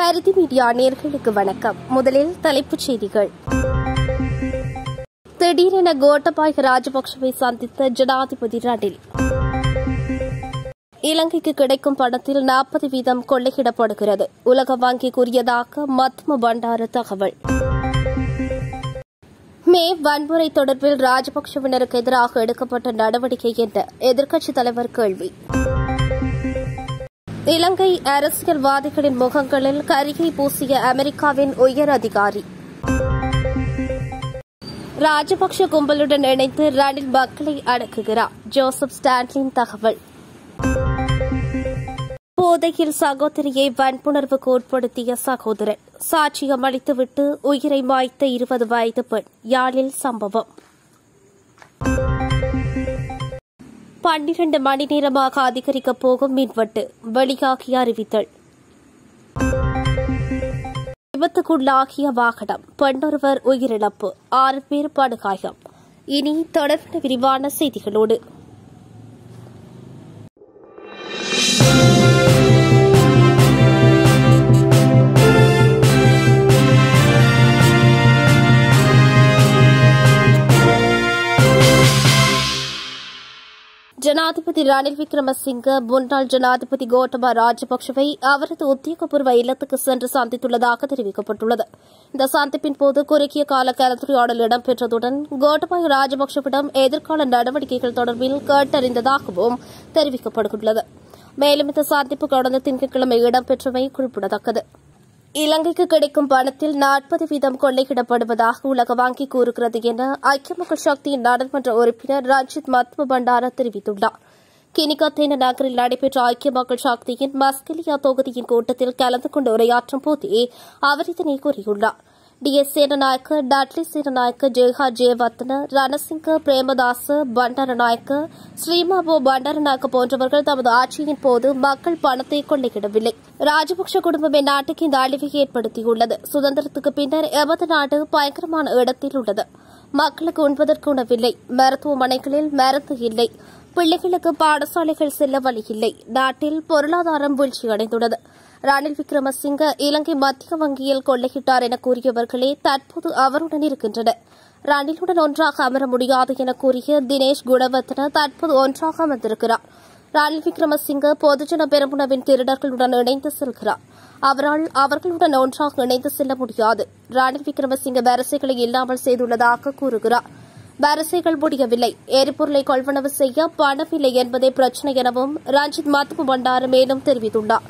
பருதி மீடியா நேர்களுக்கு வணக்கம் முதலில் தலைப்புச் செய்திகள் திடீரென கோட்டபாய ராஜபக்சவை சந்தித்த ஜனாதிபதி ரணில் இலங்கைக்கு கிடைக்கும் பணத்தில் நாற்பது வீதம் கொள்ளையிடப்படுகிறது உலக வங்கி கூறியதாக மத்ம பண்டார தகவல் மே வன்முறை தொடர்பில் ராஜபக்சவினருக்கு எதிராக எடுக்கப்பட்ட நடவடிக்கை என்ற எதிர்க்கட்சித் தலைவர் கேள்வி இலங்கை அரசியல்வாதிகளின் முகங்களில் கரிகை பூசிய அமெரிக்காவின் உயர் அதிகாரி ராஜபக்ஷ கும்பலுடன் இணைந்து ரணில் மக்களை அடக்குகிறார் ஜோசப் ஸ்டான்லின் தகவல் போதையில் சகோதரியை வன்புணர்வுக்கு உட்படுத்திய சகோதரன் சாட்சியம் அளித்துவிட்டு உயிரை மாய்த்த இருபது வயது பெண் யாழில் சம்பவம் பன்னிரண்டு மணி நேரமாக அதிகரிக்கப் போகும் மின்வெட்டு வெளியாகிய அறிவித்தல் விபத்துக்குள்ளாகிய வாகனம் பெண்ணொருவர் உயிரிழப்பு ஆறு பேர் படுகாயம் இனி தொடர்பான விரிவான செய்திகளோடு ஜனாதிபதி ரணில் விக்ரமசிங்க முன்னாள் ஜனாதிபதி கோட்டபா ராஜபக்சவை அவரது உத்தியோகபூர்வ இல்லத்துக்கு சென்று சந்தித்துள்ளதாக தெரிவிக்கப்பட்டுள்ளது இந்த சந்திப்பின் போது குறுகிய கால கலந்துரையாடல் இடம்பெற்றதுடன் கோட்டபாய ராஜபக்சவிடம் எதிர்கால நடவடிக்கைகள் தொடர்பில் கேட்டறிந்ததாகவும் தெரிவிக்கப்பட்டுள்ளது மேலும் இந்த சந்திப்பு கடந்த திங்கட்கிழமை இடம்பெற்றமை குறிப்பிடத்தக்கது இலங்கைக்கு கிடைக்கும் பணத்தில் நாற்பது வீதம் கொள்ளையிடப்படுவதாக உலக வங்கி கூறுகிறது என ஐக்கிய மக்கள் சக்தியின் நாடாளுமன்ற உறுப்பினர் ரஞ்சித் மத்ம பண்டார தெரிவித்துள்ளார் கினிகத்தேன நகரில் நடைபெற்ற ஐக்கிய மக்கள் சக்தியின் மஸ்கலியா தொகுதியின் கூட்டத்தில் கலந்து கொண்டு உரையாற்றும் போதே அவர் இதனை கூறியுள்ளார் D S Senanayake Dudley Senanayake ஜெயஹா ஜெயவர்த்தன ரணசிங்க பிரேமதாச பண்டாரநாயக்க ஸ்ரீமாபோ பண்டாரநாயக்க போன்றவர்கள் தமது ஆட்சியின் போது மக்கள் பணத்தை கொள்ளையிடவில்லை ராஜபக்ஷ குடும்பமே நாட்டுக்கு இந்த அழிவை ஏற்படுத்தியுள்ளது சுதந்திரத்துக்கு பின்னர் எமது நாடு பயங்கரமான இடத்தில் உள்ளது மக்களுக்கு உண்பதற்கு உணவில்லை மருத்துவமனைகளில் மருந்து இல்லை பிள்ளைகளுக்கு பாடசாலைகள் செல்ல வழி இல்லை நாட்டில் பொருளாதாரம் வீழ்ச்சியடைந்துள்ளது ரணில் விக்ரமசிங்க இலங்கை மத்திய வங்கியில் கொள்ளையிட்டார் என கூறியவர்களே தற்போது அவருடன் இருக்கின்றனர் ரணிலுடன் ஒன்றாக அமர முடியாது என கூறிய தினேஷ் குணவர்த்தன தற்போது ஒன்றாக அமர்ந்திருக்கிறார் ரணில் விக்ரமசிங்க பொதுஜன பெருமுனவின் திருடர்களுடன் இணைந்து செல்கிறார் அவரால் அவர்களுடன் ஒன்றாக இணைந்து செல்ல முடியாது ரணில் விக்ரமசிங்க வரிசைகளை இல்லாமல் செய்துள்ளதாக கூறுகிறார் வரிசைகள் முடியவில்லை எரிபொருளை கொள்வனவு செய்ய பணமில்லை என்பதே பிரச்சினை எனவும் ரஞ்சித் மத்துப்பு பண்டார மேலும் தெரிவித்துள்ளார்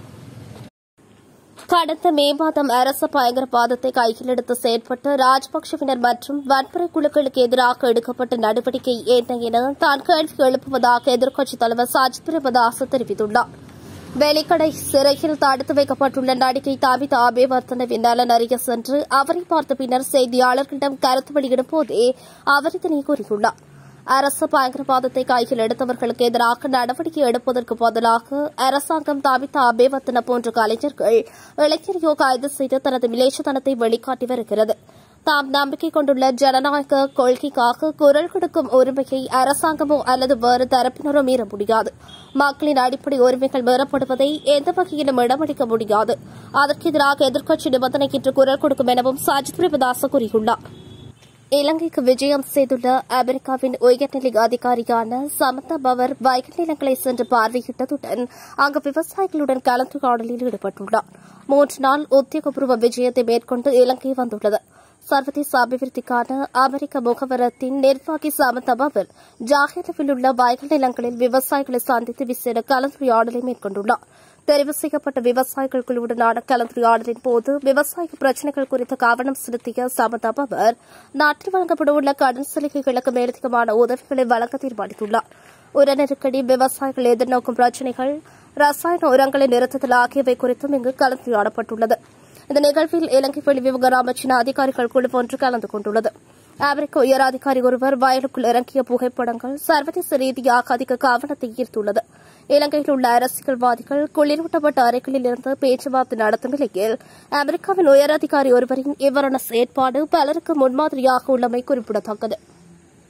கடந்த மே மாதம் அரச பயங்கரவாதத்தை கையில் எடுத்து செயற்பட்ட ராஜபக்சவினர் மற்றும் வன்முறை குழுக்களுக்கு எதிராக எடுக்கப்பட்ட நடவடிக்கை என்ன என தான் கேள்வி எழுப்புவதாக எதிர்க்கட்சித் தலைவர் சஜித் பிரேமதாஸ் தெரிவித்துள்ளார் வேலைக்கடை சிறையில் தடுத்து வைக்கப்பட்டுள்ள நடிகை தாபிதா அபேவர்த்தனவின் நலன் அறிய சென்று அவரை பார்த்த பின்னர் செய்தியாளர்களிடம் கருத்து வெளியிடும் போதே அவர் இதனை கூறியுள்ளார் அரசு பயங்கரவாதத்தை கையில் எடுத்தவர்களுக்கு எதிராக நடவடிக்கை எடுப்பதற்கு பதிலாக அரசாங்கம் தாபிதா அபேவர்த்தன போன்ற கலைஞர்கள் இளைஞரையோ கைது செய்து தனது மிலேச்சத்தனத்தை வெளிக்காட்டி வருகிறது தாம் நம்பிக்கை கொண்டுள்ள ஜனநாயக கொள்கைக்காக குரல் கொடுக்கும் உரிமையை அரசாங்கமோ அல்லது வேறு தரப்பினரோ மீற முடியாது மக்களின் அடிப்படை உரிமைகள் மீறப்படுவதை எந்த வகையிலும் இடமளிக்க முடியாது அதற்கு எதிராக எதிர்க்கட்சி நிபந்தனை இன்று குரல் கொடுக்கும் எனவும் சஜித் பிரேமதாச கூறியுள்ளார் இலங்கைக்கு விஜயம் செய்துள்ள அமெரிக்காவின் உயர்நிலை அதிகாரியான சமந்தா பவர் வயல் நிலங்களை சென்று பார்வையிட்டதுடன் அங்கு விவசாயிகளுடன் கலந்துரையாடலில் ஈடுபட்டுள்ளார் மூன்று நாள் உத்தியோகபூர்வ விஜயத்தை மேற்கொண்டு இலங்கை வந்துள்ளது சர்வதேச அபிவிருத்திக்கான அமெரிக்க முகவரத்தின் நிர்வாகி சமந்தா பவர் ஜாகிரவில் உள்ள வயல் நிலங்களில் விவசாயிகளை சந்தித்து விசேட கலந்துரையாடலை மேற்கொண்டுள்ளார் தெரிவு செய்யப்பட்ட விவசாயிகள் குழுவுடனான கலந்துரையாடலின் போது விவசாய பிரச்சினைகள் குறித்து கவனம் செலுத்திய சமதா பவர் நாட்டில் வழங்கப்படவுள்ள கடன் சலுகைகளுக்கு மேலதிகமான உதவிகளை வழங்க தீர்மானித்துள்ளார் உர நெருக்கடி விவசாயிகள் எதிர்நோக்கும் பிரச்சினைகள் ரசாயன உரங்களை நிறுத்துதல் ஆகியவை குறித்தும் இங்கு கலந்துரையாடப்பட்டுள்ளது இந்த நிகழ்வில் இலங்கை வெளிவிவகார அமைச்சின் அதிகாரிகள் குழு ஒன்று கலந்து கொண்டுள்ளது அமெரிக்க உயர் அதிகாரி ஒருவர் வயலுக்குள் இறங்கிய புகைப்படங்கள் சர்வதேச ரீதியாக அதிக கவனத்தை ஈர்த்துள்ளது இலங்கையில் உள்ள அரசியல்வாதிகள் குளிரூட்டப்பட்ட அறைகளில் இருந்து பேச்சுவார்த்தை நடத்தும் நிலையில் அமெரிக்காவின் உயர் அதிகாரி ஒருவரின் இவ்வாறான செயற்பாடு பலருக்கு முன்மாதிரியாக உள்ளமை குறிப்பிடத்தக்கது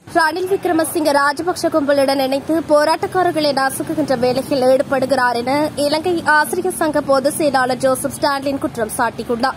ரணில் விக்ரமசிங்க ராஜபக்ஷ கும்பலுடன் இணைந்து போராட்டக்காரர்களை நசுக்குகின்ற வேலையில் ஈடுபடுகிறார் என இலங்கை ஆசிரியர் சங்க பொதுச் செயலாளர் ஜோசப் ஸ்டான்லின் குற்றம் சாட்டியுள்ளார்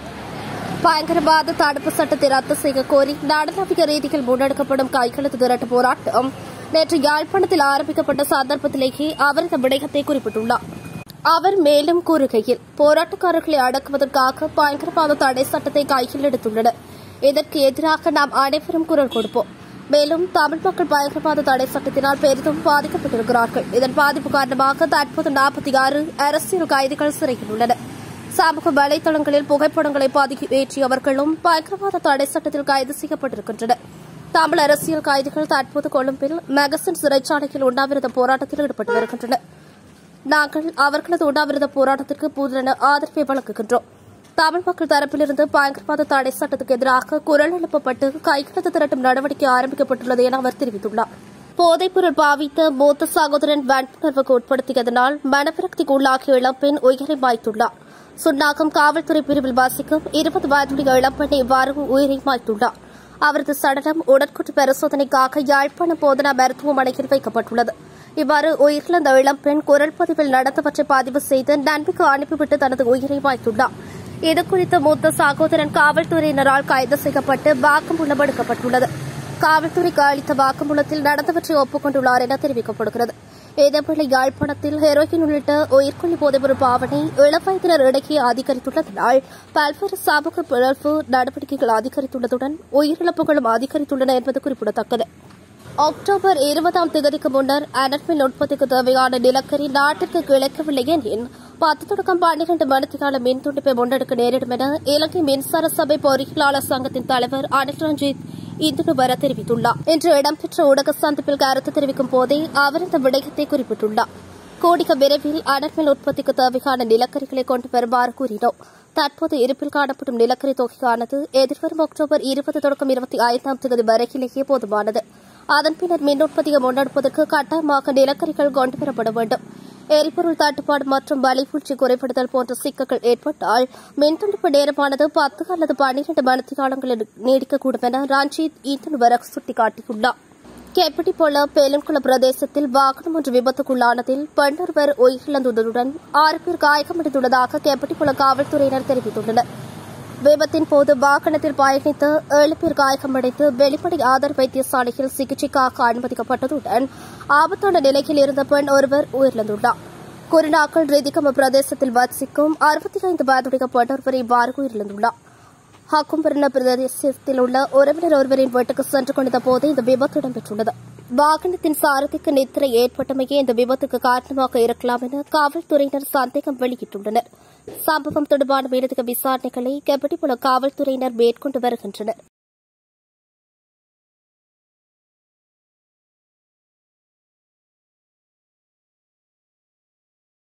பயங்கரவாத தடுப்பு சட்டத்தை ரத்து செய்ய கோரி நாடளாவிய ரீதியில் முன்னெடுக்கப்படும் கையெழுத்து திரட்டு போராட்டம் நேற்று யாழ்ப்பாணத்தில் ஆரம்பிக்கப்பட்ட சந்தர்ப்பத்திலேயே அவர் இந்த விடயத்தை குறிப்பிட்டுள்ளார் அவர் மேலும் கூறுகையில் போராட்டக்காரர்களை அடக்குவதற்காக பயங்கரவாத தடை சட்டத்தை கையில் எடுத்துள்ளனர் இதற்கு எதிராக நாம் அனைவரும் குரல் கொடுப்போம் மேலும் தமிழ் மக்கள் பயங்கரவாத தடை சட்டத்தினால் பெரிதும் பாதிக்கப்பட்டிருக்கிறார்கள் இதன் பாதிப்பு காரணமாக தற்போது நாற்பத்தி ஆறு அரசியல் கைதிகள் சிறையில் உள்ளனர் சமூக வலைதளங்களில் புகைப்படங்களை பதிவேற்றியவர்களும் பயங்கரவாத தடை சட்டத்தில் கைது செய்யப்பட்டிருக்கின்றனர் தமிழ் அரசியல் கைதிகள் தற்போது கொழும்பில் மெகசன் சிறைச்சாலையில் உண்ணாவிரத போராட்டத்தில் ஈடுபட்டு வருகின்றனர் நாங்கள் அவர்களது உண்ணாவிரத போராட்டத்திற்கு பூரண ஆதரவை வழங்குகின்றோம் தமிழ் மக்கள் தரப்பிலிருந்து பயங்கரவாத தடை சட்டத்துக்கு எதிராக குரல் எழுப்பப்பட்டு கையெழுத்து திரட்டும் நடவடிக்கை ஆரம்பிக்கப்பட்டுள்ளது என அவர் தெரிவித்துள்ளார் போதைப்பொருள் பாவித்த மூத்த சகோதரன் வன்புணர்வுக்கு உட்படுத்தியதனால் மனவிரக்திக்கு உள்ளாகிய இளம்பெண் உயிரை மாய்த்துள்ளார் சுன்னாகம் காவல்துறை பிரிவில் வசிக்கும் இருபது வயதுடைய இளம்பெண் இவ்வாறு உயிரை மாய்த்துள்ளார் அவரது சடலம் உடற்கூற்று பரிசோதனைக்காக யாழ்ப்பாணம் போதனா மருத்துவமனையில் வைக்கப்பட்டுள்ளது இவ்வாறு உயிரிழந்த இளம்பெண் குரல் பதிவில் நடந்தவற்றை பதிவு செய்து நன்மைக்கு அனுப்பிவிட்டு தனது உயிரை மாய்த்துள்ளார் இதுகுறித்து மூத்த சகோதரன் காவல்துறையினரால் கைது செய்யப்பட்டு வாக்குமூலம் எடுக்கப்பட்டுள்ளது காவல்துறைக்கு அளித்த வாக்குமூலத்தில் நடந்தவற்றை ஒப்புக்கொண்டுள்ளார் என தெரிவிக்கப்படுகிறது இதேபோல யாழ்ப்பாணத்தில் ஹெரோயின் உள்ளிட்ட உயிர்கொல்லி போதைப்பொருள் பாவனை இளவயதினர் இடையே அதிகரித்துள்ளதனால் பல்வேறு சமூக பிளர்வு நடவடிக்கைகள் அதிகரித்துள்ளதுடன் உயிரிழப்புகளும் அதிகரித்துள்ளன என்பது குறிப்பிடத்தக்கது அக்டோபர் இருபதாம் தேதிக்கு முன்னர் அனர்மின் உற்பத்திக்கு தேவையான நிலக்கரி நாட்டிற்கு கிடைக்கவில்லை எனின் பத்து தொடக்கம் பன்னிரண்டு மணித்தியால மின் துண்டிப்பை முன்னெடுக்க நேரிடும் என இலங்கை மின்சார சபை பொறியியலாளர் சங்கத்தின் தலைவர் அனில் ரஞ்சித் இன்று வர தெரிவித்துள்ளார் இன்று இடம்பெற்ற ஊடக சந்திப்பில் கருத்து தெரிவிக்கும் போதே அவர் இந்த விடயத்தை குறிப்பிட்டுள்ளார் கூடிய விரைவில் அனர்மின் உற்பத்திக்கு தேவையான நிலக்கரிகளை கொண்டு வருமாறு கூறினோம் தற்போது இருப்பில் காணப்படும் நிலக்கரி தொகையானது எதிர்வரும் அக்டோபர் இருபது தொடக்கம் இருபத்தி ஐந்தாம் தேதி வரையிலேயே போதுமானது அதன் பின்னர் மின் உற்பத்தியை முன்னெடுப்பதற்கு கட்டாயமாக நிலக்கரிகள் கொண்டுவரப்பட வேண்டும் எரிபொருள் தட்டுப்பாடு மற்றும் வலிபூச்சி குறைபடுதல் போன்ற சிக்கல்கள் ஏற்பட்டால் மின்துண்டிப்பு நேரமானது பத்து அல்லது பன்னிரண்டு மணித்தியாலங்களில் நீடிக்கக்கூடும் என ரஞ்சித் ஈத்தனுவர சுட்டிக்காட்டியுள்ளார் கெப்படி போல பேலம்குள பிரதேசத்தில் வாகனம் ஒன்று விபத்துக்குள்ளானதில் பெண்ணொருவர் உயிரிழந்துள்ளதுடன் ஆறு பேர் காயமடைந்துள்ளதாக கெப்படிபுல காவல்துறையினர் தெரிவித்துள்ளனர் விபத்தின் போது வாகனத்தில் பயணித்த ஏழு பேர் காயமடைந்து வெளிப்படை ஆதார் வைத்தியசாலையில் சிகிச்சைக்காக அனுமதிக்கப்பட்டதுடன் ஆபத்தான நிலையில் இருந்த பெண் ஒருவர் உயிரிழந்துள்ளார் குருநாக்கல் ரிதிகம பிரதேசத்தில் வசிக்கும் அறுபத்தி ஐந்து வயதுடைய பெண் ஒருவர் இவ்வாறு உயிரிழந்துள்ளார் ஹக்கும்பர்ண பிரதேசத்தில் உள்ள உறவினர் ஒருவரின் வீட்டுக்கு சென்று கொண்டிருந்த போது இந்த விபத்து இடம்பெற்றுள்ளது வாகனத்தின் சாரதிக்கு நித்திரை ஏற்பட்டமையே இந்த விபத்துக்கு காரணமாக இருக்கலாம் என காவல்துறையினர் சந்தேகம் வெளியிட்டுள்ளனர் சம்பவம் தொடர்பான மேலதிக விசாரணைகளை கெபடிபுல காவல்துறையினர் மேற்கொண்டு வருகின்றனர்